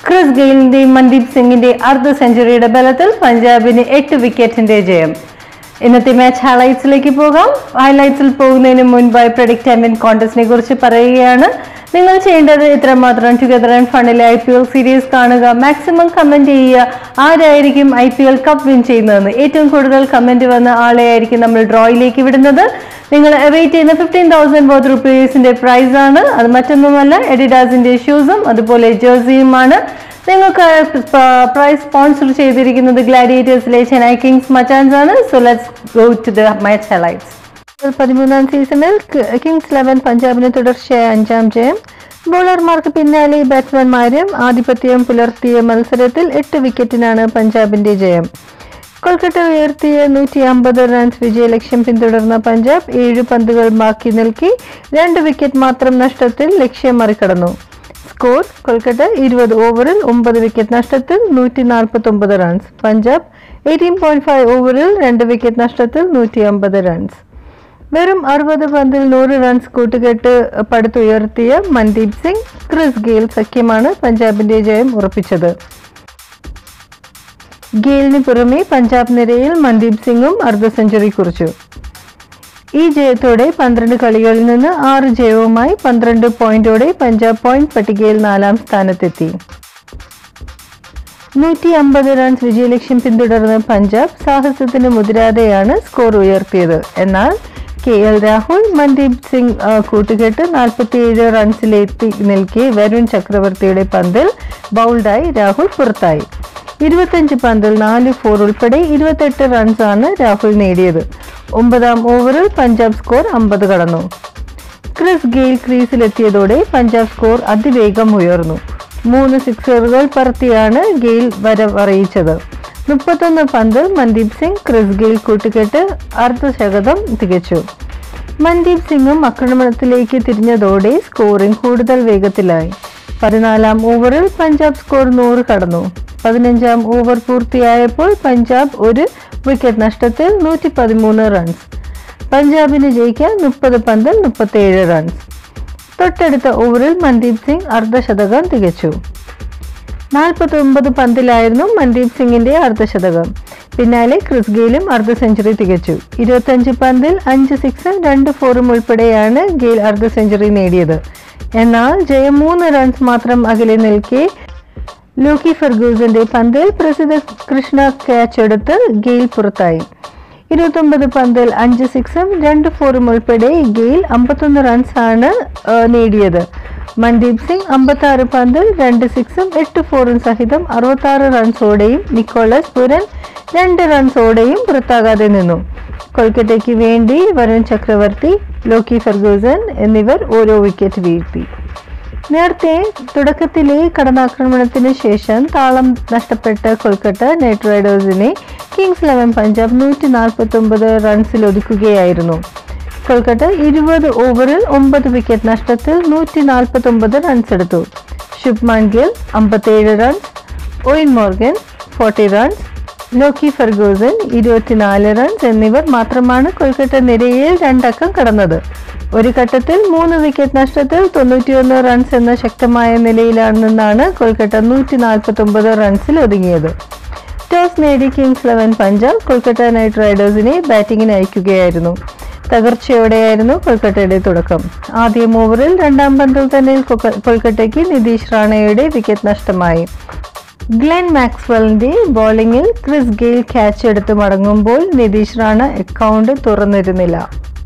Chris ഗെയിലിന്റെയും Mandeep സിംഗിന്റെ അർദ്ധ സെഞ്ചുറിയുടെ ബലത്തിൽ പഞ്ചാബിന് എട്ട് വിക്കറ്റിന്റെ ജയം ഇന്നത്തെ മാച്ച് ഹൈലൈറ്റ്സിലേക്ക് പോകാം ഹൈലൈറ്റ്സിൽ പോകുന്നതിന് മുൻപായി പ്രഡിക്റ്റ് ആൻഡ് വിൻ കോൺടെസ്റ്റിനെ കുറിച്ച് പറയുകയാണ് നിങ്ങൾ ചെയ്യേണ്ടത് ഇത്രമാത്രം ടുഗദർ ആൻഡ് ഫണ്ടിലെ ഐ പി എൽ സീരീസ് കാണുക മാക്സിമം കമന്റ് ചെയ്യുക ആരായിരിക്കും I P L cup win ചെയ്യുന്നതെന്ന് ഏറ്റവും കൂടുതൽ കമന്റ് വന്ന ആളെ ആയിരിക്കും നമ്മൾ ഡ്രോയിലേക്ക് വിടുന്നത് നിങ്ങൾ വെയിറ്റ് ചെയ്യുന്ന ഫിഫ്റ്റീൻ തൗസൻഡ് ബോത്ത് റുപ്പീസിന്റെ പ്രൈസ് ആണ് അത് മറ്റൊന്നുമല്ല എഡിഡാസിന്റെ ഷൂസും അതുപോലെ ജേഴ്സിയുമാണ് നിങ്ങൾക്ക് പ്രൈസ് സ്പോൺസർ ചെയ്തിരിക്കുന്നത് ഗ്ലാഡിയേറ്റേഴ്സിലെ ചെന്നൈ കിങ്സ് മച്ചാൻസ് ആണ് so let's go to the match highlights പതിമൂന്നാം സീസണിൽ കിങ്സ് ഇലവൻ പഞ്ചാബിന് തുടർച്ചയായ അഞ്ചാം ജയം ബോളർമാർക്ക് പിന്നാലെ ബാറ്റ്സ്മാൻമാരും ആധിപത്യം പുലർത്തിയ മത്സരത്തിൽ എട്ട് വിക്കറ്റിനാണ് പഞ്ചാബിന്റെ ജയം കൊൽക്കത്ത ഉയർത്തിയ നൂറ്റി അമ്പത് റൺസ് വിജയലക്ഷ്യം പിന്തുടർന്ന പഞ്ചാബ് ഏഴ് പന്തുകൾ ബാക്കി നിൽക്കി രണ്ട് വിക്കറ്റ് മാത്രം നഷ്ടത്തിൽ ലക്ഷ്യം മറികടന്നു സ്കോർ കൊൽക്കത്ത ഇരുപത് ഓവറിൽ ഒമ്പത് വിക്കറ്റ് നഷ്ടത്തിൽ നൂറ്റി നാൽപ്പത്തി ഒമ്പത് runs Punjab eighteen point five ഓവറിൽ രണ്ട് വിക്കറ്റ് നഷ്ടത്തിൽ നൂറ്റി അമ്പത് റൺസ് വെറും അറുപത് പന്തിൽ നൂറ് റൺസ് കൂട്ടുകെട്ട് പടുത്തുയർത്തിയ മൻദീപ് സിംഗ് ക്രിസ് ഗെയിൽ സഖ്യമാണ് പഞ്ചാബിന്റെ ജയം ഉറപ്പിച്ചത് ഗെയിലിന് പുറമെ പഞ്ചാബ് നിരയിൽ മൻദീപ് സിംഗും അർദ്ധ സെഞ്ചുറി കുറിച്ചു ഈ ജയത്തോടെ പന്ത്രണ്ട് കളികളിൽ നിന്ന് ആറ് ജയവുമായി പന്ത്രണ്ട് പോയിന്റോടെ പഞ്ചാബ് പോയിന്റ് പട്ടികയിൽ നാലാം സ്ഥാനത്തെത്തി നൂറ്റി അമ്പത് റൺസ് വിജയലക്ഷ്യം പിന്തുടർന്ന പഞ്ചാബ് സാഹസത്തിന് മുതിരാതെയാണ് സ്കോർ ഉയർത്തിയത് എന്നാൽ കെ എൽ രാഹുൽ മൻദീപ് സിംഗ് ആ, കൂട്ടുകെട്ട് നാൽപ്പത്തിയേഴ് റൺസിലെത്തി നിൽക്കെ വരുൺ ചക്രവർത്തിയുടെ പന്തിൽ ബൗൾഡായി രാഹുൽ പുറത്തായി ഇരുപത്തഞ്ച് പന്തിൽ നാല് ഫോർ ഉൾപ്പെടെ ഇരുപത്തെട്ട് റൺസാണ് രാഹുൽ നേടിയത് ഒമ്പതാം ഓവറിൽ പഞ്ചാബ് സ്കോർ അമ്പത് കടന്നു ക്രിസ് ഗെയിൽ ക്രീസിലെത്തിയതോടെ പഞ്ചാബ് സ്കോർ അതിവേഗം ഉയർന്നു മൂന്ന് സിക്സറുകൾ പറത്തിയാണ് ഗെയിൽ വരവറിയിച്ചത് മുപ്പത്തൊന്ന് പന്തിൽ മൻദീപ് സിംഗ് ക്രിസ് ഗെയിൽ കൂട്ടുകെട്ട് അർദ്ധശതകം തികച്ചു മൻദീപ് സിംഗും ആക്രമണത്തിലേക്ക് തിരിഞ്ഞതോടെ സ്കോറിംഗ് കൂടുതൽ വേഗത്തിലായി പതിനാലാം ഓവറിൽ പഞ്ചാബ് സ്കോർ നൂറ് കടന്നു പതിനഞ്ചാം ഓവർ പൂർത്തിയായപ്പോൾ പഞ്ചാബ് ഒരു വിക്കറ്റ് നഷ്ടത്തിൽ നൂറ്റി പതിമൂന്ന് റൺസ് പഞ്ചാബിന് ജയിക്കാൻ മുപ്പത് പന്തിൽ മുപ്പത്തേഴ് റൺസ് തൊട്ടടുത്ത ഓവറിൽ മൻദീപ് സിംഗ് അർദ്ധശതകം തികച്ചു നാൽപ്പത്തി ഒമ്പത് പന്തിലായിരുന്നു മൻദീപ് സിംഗിന്റെ അർദ്ധശതകം പിന്നാലെ ക്രിസ് ഗെയിലും അർദ്ധ സെഞ്ചുറി തികച്ചു ഇരുപത്തഞ്ച് പന്തിൽ അഞ്ച് സിക്സും രണ്ട് ഫോറും ഉൾപ്പെടെയാണ് ഗെയിൽ അർദ്ധ സെഞ്ചുറി നേടിയത് എന്നാൽ ജയം മൂന്ന് റൺസ് മാത്രം അകലെ നിൽക്കെ ലൂക്കി ഫെർഗൂസന്റെ പന്തിൽ പ്രസിദ്ധ കൃഷ്ണ ക്യാച്ച് എടുത്ത് ഗെയിൽ പുറത്തായി ഇരുപത്തൊമ്പത് പന്തിൽ അഞ്ച് സിക്സും രണ്ട് ഫോറും ഉൾപ്പെടെ ഗെയിൽ അമ്പത്തൊന്ന് റൺസാണ് ആ, നേടിയത് മൻദീപ് സിംഗ് അമ്പത്തി ആറ് പന്തിൽ രണ്ട് സിക്സും എട്ട് ഫോറും സഹിതം അറുപത്തി ആറ് റൺസോടെയും നിക്കോളസ് പുരൻ രണ്ട് റൺസോടെയും പുറത്താകാതെ നിന്നു കൊൽക്കത്തയ്ക്ക് വേണ്ടി വരുൺ ചക്രവർത്തി ലോക്കി ഫെർഗൂസൻ എന്നിവർ ഓരോ വിക്കറ്റ് വീഴ്ത്തി നേരത്തെ തുടക്കത്തിലെ കടന്നാക്രമണത്തിന് ശേഷം താളം നഷ്ടപ്പെട്ട കൊൽക്കത്ത നൈറ്റ് റൈഡേഴ്സിനെ കിങ്സ് ഇലവൻ പഞ്ചാബ് നൂറ്റി നാൽപ്പത്തി ഒമ്പത് റൺസിൽ ഒതുക്കുകയായിരുന്നു കൊൽക്കത്ത ഇരുപത് ഓവറിൽ ഒമ്പത് വിക്കറ്റ് നഷ്ടത്തിൽ നൂറ്റി നാൽപ്പത്തി ഒമ്പത് റൺസ് എടുത്തു ശുഭ്മാൻ ഗിൽ അമ്പത്തേഴ് runs Eoin Morgan forty runs Lockie Ferguson ഇരുപത്തിനാല് റൺസ് എന്നിവർ മാത്രമാണ് കൊൽക്കത്ത നിരയിൽ രണ്ടക്കം കടന്നത് ഒരു ഘട്ടത്തിൽ മൂന്ന് വിക്കറ്റ് നഷ്ടത്തിൽ തൊണ്ണൂറ്റിയൊന്ന് റൺസ് എന്ന ശക്തമായ നിലയിലാണെന്നാണ് കൊൽക്കത്ത നൂറ്റി നാൽപ്പത്തി ഒമ്പത് റൺസിൽ ഒതുങ്ങിയത് ടോസ് നേടി Kings Eleven Punjab Kolkata Knight റൈഡേഴ്സിനെ ബാറ്റിംഗിന് അയക്കുകയായിരുന്നു തകർച്ചയോടെയായിരുന്നു കൊൽക്കത്തയുടെ തുടക്കം ആദ്യ ഓവറിൽ രണ്ടാം പന്തിൽ തന്നെ കൊക്ക- കൊൽക്കത്തയ്ക്ക് നിതീഷ് റാണയുടെ വിക്കറ്റ് നഷ്ടമായി ഗ്ലെൻ മാക്സ്വെലിന്റെ ബോളിംഗിൽ ക്രിസ് ഗെയിൽ ക്യാച്ച് എടുത്ത് മടങ്ങുമ്പോൾ നിതീഷ് റാണ അക്കൗണ്ട് തുറന്നിരുന്നില്ല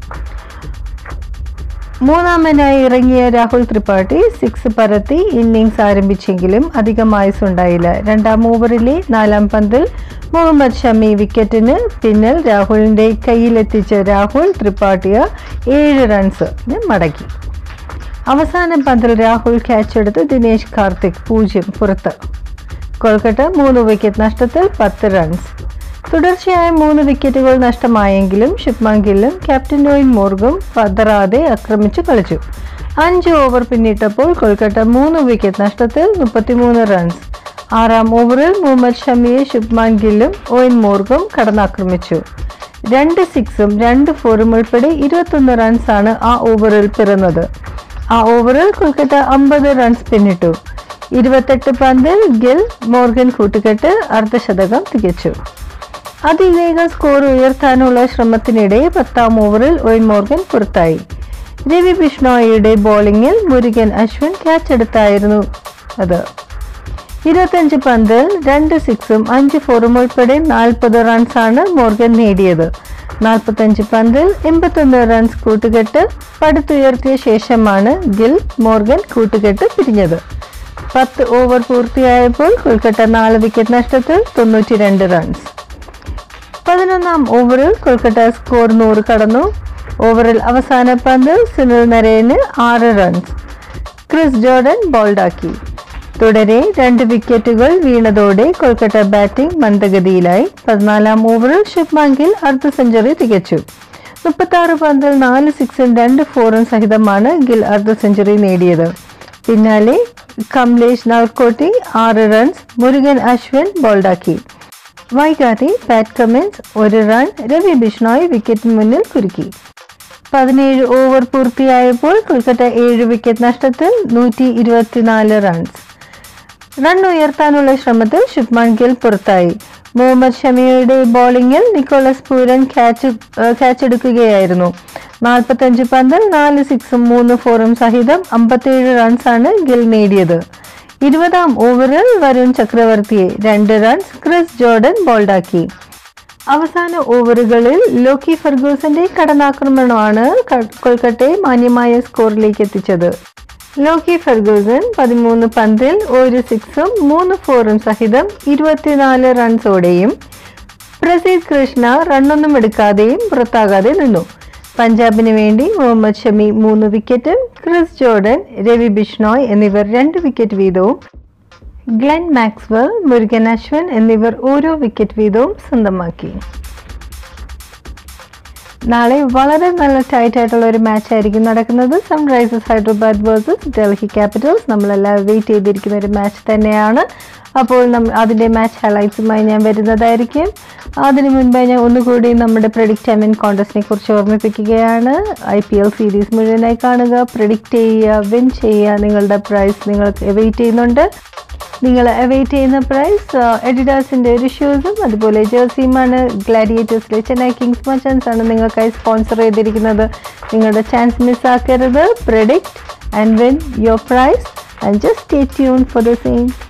മൂന്നാമനായി ഇറങ്ങിയ രാഹുൽ ത്രിപാഠി സിക്സ് പരത്തി ഇന്നിംഗ്സ് ആരംഭിച്ചെങ്കിലും അധികം ആയുസ് ഉണ്ടായില്ല രണ്ടാം ഓവറിലെ നാലാം പന്തിൽ മുഹമ്മദ് ഷമി വിക്കറ്റിന് പിന്നിൽ രാഹുലിന്റെ കയ്യിലെത്തിച്ച രാഹുൽ ത്രിപാഠിയ ഏഴ് റൺസിന് മടക്കി അവസാന പന്തിൽ രാഹുൽ ക്യാച്ച് എടുത്ത് ദിനേശ് കാർത്തിക് പൂജ്യം പുറത്ത് കൊൽക്കത്ത മൂന്ന് വിക്കറ്റ് നഷ്ടത്തിൽ പത്ത് റൺസ് തുടർച്ചയായ മൂന്ന് വിക്കറ്റുകൾ നഷ്ടമായെങ്കിലും ശുഭ്മാൻ ഗില്ലും ക്യാപ്റ്റൻ നോയിൻ മോർഗും പതറാതെ ആക്രമിച്ചു കളിച്ചു അഞ്ച് ഓവർ പിന്നിട്ടപ്പോൾ കൊൽക്കത്ത മൂന്ന് വിക്കറ്റ് നഷ്ടത്തിൽ മുപ്പത്തിമൂന്ന് റൺസ് ആറാം ഓവറിൽ മുഹമ്മദ് ഷമിയെ ശുഭ്മാൻ ഗില്ലും ഓയിൻ മോർഗും കടന്നാക്രമിച്ചു രണ്ട് സിക്സും രണ്ട് ഫോറും ഉൾപ്പെടെ ഇരുപത്തൊന്ന് റൺസാണ് ആ ഓവറിൽ പിറന്നത് ആ ഓവറിൽ കൊൽക്കത്ത അമ്പത് റൺസ് പിന്നിട്ടു ഇരുപത്തെട്ട് പന്തിൽ ഗിൽ മോർഗൻ കൂട്ടുകെട്ട് അർദ്ധശതകം തികച്ചു അതിവേഗ സ്കോർ ഉയർത്താനുള്ള ശ്രമത്തിനിടെ പത്താം ഓവറിൽ ഒയിൻ മോർഗൻ പുറത്തായി രവി ബിഷ്ണോയിയുടെ ബോളിംഗിൽ മുരുകൻ അശ്വിൻ ക്യാച്ച് എടുത്തായിരുന്നു അത് ഇരുപത്തഞ്ച് പന്തിൽ രണ്ട് സിക്സും അഞ്ച് ഫോറും ഉൾപ്പെടെ നാൽപ്പത് റൺസാണ് മോർഗൻ നേടിയത് നാൽപ്പത്തഞ്ച് പന്തിൽ എൺപത്തൊന്ന് റൺസ് കൂട്ടുകെട്ട് പടുത്തുയർത്തിയ ശേഷമാണ് ഗിൽ മോർഗൻ കൂട്ടുകെട്ട് പിരിഞ്ഞത് പത്ത് ഓവർ പൂർത്തിയായപ്പോൾ കൊൽക്കത്ത നാല് വിക്കറ്റ് നഷ്ടത്തിൽ തൊണ്ണൂറ്റി രണ്ട് റൺസ് പതിനൊന്നാം ഓവറിൽ കൊൽക്കത്ത സ്കോർ നൂറ് കടന്നു ഓവറിൽ അവസാന പന്ത് സുനിൽ നരേന് ആറ് റൺസ് ക്രിസ് ജോർഡൻ ബോൾഡാക്കി തുടരെ രണ്ട് വിക്കറ്റുകൾ വീണതോടെ കൊൽക്കത്ത ബാറ്റിംഗ് മന്ദഗതിയിലായി പതിനാലാം ഓവറിൽ ശുഭ്മാൻ ഗിൽ അർദ്ധ സെഞ്ചുറി തികച്ചു മുപ്പത്താറ് പന്തിൽ നാല് സിക്സും രണ്ട് ഫോറും സഹിതമാണ് ഗിൽ അർദ്ധ സെഞ്ചുറി നേടിയത് പിന്നാലെ കമലേഷ് നൽക്കോട്ടി ആറ് റൺസ് മുരുകൻ അശ്വിൻ ബോൾഡാക്കി വൈകാതെ പാറ്റ് കമിൻസ് ഒരു റൺ രവി ബിഷ്ണോയ് വിക്കറ്റിന് മുന്നിൽ കുരുക്കി പതിനേഴ് ഓവർ പൂർത്തിയായപ്പോൾ കൊൽക്കത്ത ഏഴ് വിക്കറ്റ് നഷ്ടത്തിൽ നൂറ്റി ഇരുപത്തിനാല് റൺസ് റൺ ഉയർത്താനുള്ള ശ്രമത്തിൽ ശുഭ്മാൻ ഗിൽ പുറത്തായി മുഹമ്മദ് ഷമിയുടെ ബോളിംഗിൽ നിക്കോളസ് പൂരൻ ക്യാച്ച് ക്യാച്ച് എടുക്കുകയായിരുന്നു നാൽപ്പത്തഞ്ച് പന്തിൽ നാല് സിക്സും മൂന്ന് ഫോറും സഹിതം അമ്പത്തിയേഴ് റൺസാണ് ഗിൽ നേടിയത് ഇരുപതാം ഓവറിൽ വരുൺ ചക്രവർത്തിയെ രണ്ട് റൺസ് ക്രിസ് ജോർഡൻ ബോൾഡാക്കി അവസാന ഓവറുകളിൽ ലോക്കി ഫെർഗൂസന്റെ കടന്നാക്രമണമാണ് ക- കൊൽക്കത്തയെ മാന്യമായ സ്കോറിലേക്ക് എത്തിച്ചത് ലോക്കി ഫെർഗൂസൻ പതിമൂന്ന് പന്തിൽ ഒരു സിക്സും മൂന്ന് ഫോറും സഹിതം ഇരുപത്തിനാല് റൺസോടെയും പ്രസീദ് കൃഷ്ണ റണ്ണൊന്നും എടുക്കാതെയും പുറത്താകാതെ നിന്നു പഞ്ചാബിന് വേണ്ടി മുഹമ്മദ് ഷമി മൂന്ന് വിക്കറ്റും ക്രിസ് ജോർഡൻ രവി ബിഷ്ണോയ് എന്നിവർ രണ്ട് വിക്കറ്റ് വീതവും ഗ്ലെൻ മാക്സ്വെൽ മുരുകൻ അശ്വിൻ എന്നിവർ ഓരോ വിക്കറ്റ് വീതവും സ്വന്തമാക്കി നാളെ വളരെ നല്ല ടൈറ്റ് ആയിട്ടുള്ള ഒരു മാച്ച് ആയിരിക്കും നടക്കുന്നത് Sunrisers Hyderabad versus Delhi Capitals നമ്മളെല്ലാം വെയിറ്റ് ചെയ്തിരിക്കുന്ന ഒരു മാച്ച് തന്നെയാണ് അപ്പോൾ നമ്മ അതിൻ്റെ മാച്ച് ഹൈലൈറ്റ്സുമായി ഞാൻ വരുന്നതായിരിക്കും അതിനു മുൻപായി ഞാൻ ഒന്നുകൂടി നമ്മുടെ പ്രഡിക്റ്റ് ഐ മീൻ കോൺടസ്റ്റിനെ കുറിച്ച് ഓർമ്മിപ്പിക്കുകയാണ് ഐ പി എൽ സീരീസ് മുഴുവനായി കാണുക പ്രഡിക്റ്റ് ചെയ്യുക വിൻ ചെയ്യുക നിങ്ങളുടെ പ്രൈസ് നിങ്ങൾക്ക് വെയിറ്റ് ചെയ്യുന്നുണ്ട് നിങ്ങൾ അവൈറ്റ് ചെയ്യുന്ന പ്രൈസ് എഡിഡാസിൻ്റെ ഒരു ഷൂസും അതുപോലെ ജേഴ്സിയുമാണ് ഗ്ലാഡിയേറ്റേഴ്സിലെ ചെന്നൈ കിങ്സ് മച്ചൻസ് ആണ് നിങ്ങൾക്കായി സ്പോൺസർ ചെയ്തിരിക്കുന്നത് നിങ്ങളുടെ ചാൻസ് മിസ്സാക്കരുത് predict and win your prize and just stay tune for the same